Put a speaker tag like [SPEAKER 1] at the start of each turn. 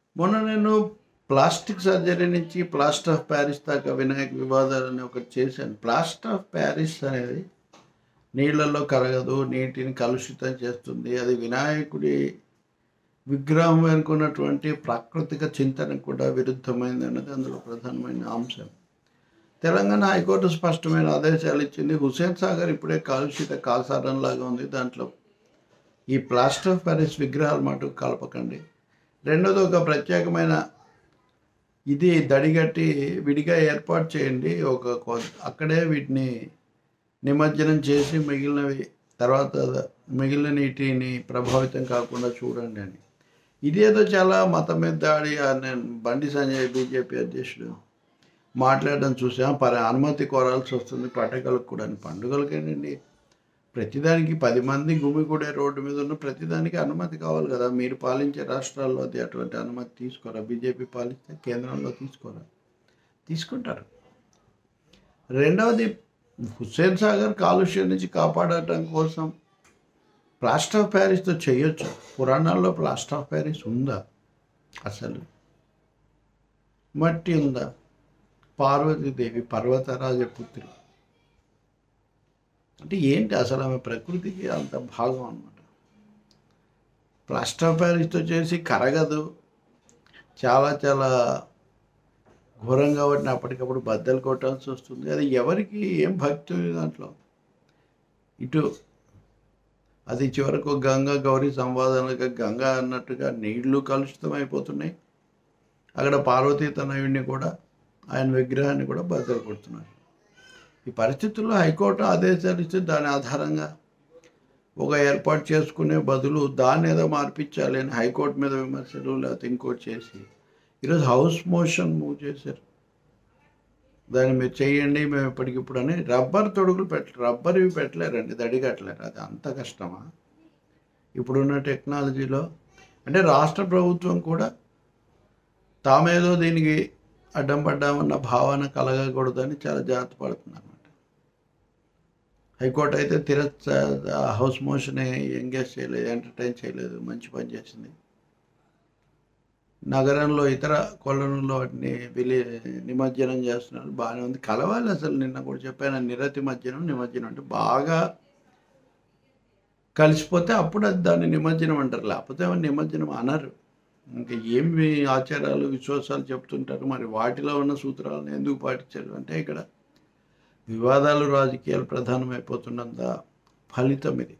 [SPEAKER 1] మొన్న నేను plastic surgery నుంచి ప్లాస్టర్ ఆఫ్ ప్యారిస్ దాకా వినాయక వివాదాలని ఒకటి చేశాను ప్లాస్టర్ ఆఫ్ ప్యారిస్ అనేది నీళ్ళల్లో కరగదు నీటిని కలుషితం చేస్తుంది అది వినాయకుడి విగ్రహం వెనుకున్నటువంటి ప్రాకృతిక చింతనకు కూడా విరుద్ధమైంది అన్నది అందులో ప్రధానమైన అంశం తెలంగాణ హైకోర్టు స్పష్టమైన ఆదేశాలు ఇచ్చింది హుసేన్ సాగర్ ఇప్పుడే కాలుష్యత కాసారంలాగా ఉంది దాంట్లో ఈ ప్లాస్టర్ ఆఫ్ ప్యారిస్ విగ్రహాలు మటుకు కలపకండి రెండోది ఒక ప్రత్యేకమైన ఇది దడిగట్టి విడిగా ఏర్పాటు చేయండి ఒక కొ- అక్కడే వీటిని నిమజ్జనం చేసి మిగిలినవి తర్వాత మిగిలిన నీటిని ప్రభావితం కాకుండా చూడండి అని ఇదేదో చాలా మతం మీద దాడి ఆ నేను బండి సంజయ్ బీజేపీ అధ్యక్షుడు మాట్లాడడం చూసాం పరి అనుమతి కోరాల్సి వస్తుంది పండుగలకు కూడా పండుగలకేనండి ప్రతిదానికి పది మంది గుమిగూడే రోడ్డు మీద ఉన్న ప్రతిదానికి అనుమతి కావాలి కదా మీరు పాలించే రాష్ట్రాల్లో అది అటువంటి అనుమతి తీసుకోరా బీజేపీ పాలిస్తే కేంద్రంలో తీసుకోరా తీసుకుంటారు రెండవది హుస్సేన్ సాగర్ కాలుష్యం నుంచి కాపాడటం కోసం ప్లాస్టర్ ఆఫ్ ప్యారిస్తో చేయొచ్చు పురాణాల్లో ప్లాస్టర్ ఆఫ్ ప్యారిస్ ఉందా అసలు మట్టి ఉందా పార్వతీదేవి పర్వతరాజ పుత్రి అంటే ఏంటి అసలు ఆమె ప్రకృతికి అంత భాగం అన్నమాట ప్లాస్టర్ ఆఫ్ ప్యారిస్తో చేసి కరగదు చాలా చాలా ఘోరంగా వాటిని అప్పటికప్పుడు బద్దలు కొట్టాల్సి వస్తుంది అది ఎవరికి ఏం భక్తి ఉంది దాంట్లో ఇటు అది చివరకు గంగా గౌరీ సంవాదనగా గంగా అన్నట్టుగా నీళ్లు కలుషితం అయిపోతున్నాయి అక్కడ పార్వతీ తనయుడిని కూడా ఆయన విగ్రహాన్ని కూడా బద్దలు కొడుతున్నారు ఈ పరిస్థితుల్లో హైకోర్టు ఆదేశాలు ఇస్తే దాని ఆధారంగా ఒక ఏర్పాటు చేసుకునే బదులు దాన్ని ఏదో మార్పించాలి అని హైకోర్టు మీద విమర్శలు లేకపోతే ఇంకోటి చేసి ఈరోజు హౌస్ మోషన్ మూవ్ చేశారు దాన్ని మీరు చేయండి మేము ఇప్పటికిప్పుడు అని రబ్బర్ తొడుగులు పెట్ట రబ్బర్ ఇవి పెట్టలేరండి దడిగట్టలేరు అది అంత కష్టమా ఇప్పుడున్న టెక్నాలజీలో అంటే రాష్ట్ర ప్రభుత్వం కూడా తామేదో దీనికి అడ్డం పడ్డామన్న భావన కలగకూడదని చాలా జాగ్రత్త పడుతుంది అనమాట హైకోర్టు అయితే తిరచ హౌస్ మోషన్ ఎంగేజ్ చేయలేదు ఎంటర్టైన్ చేయలేదు మంచి పని చేసింది నగరంలో ఇతర కొలనుల్లో వాటిని విలి నిమజ్జనం చేస్తున్నారు బాగానే ఉంది కలవాలి అసలు నిన్న కూడా చెప్పాను నిరతి మజ్జనం నిమజ్జనం అంటే బాగా కలిసిపోతే అప్పుడు అది దాన్ని నిమజ్జనం అంటారు లేకపోతే ఏమన్నా నిమజ్జనం అనరు ఇంకా ఏమి ఆచారాలు విశ్వాసాలు చెప్తుంటారు మరి వాటిలో ఉన్న సూత్రాలను ఎందుకు పాటించారు అంటే ఇక్కడ వివాదాలు రాజకీయాలు ప్రధానమైపోతున్నంత ఫలితం ఇది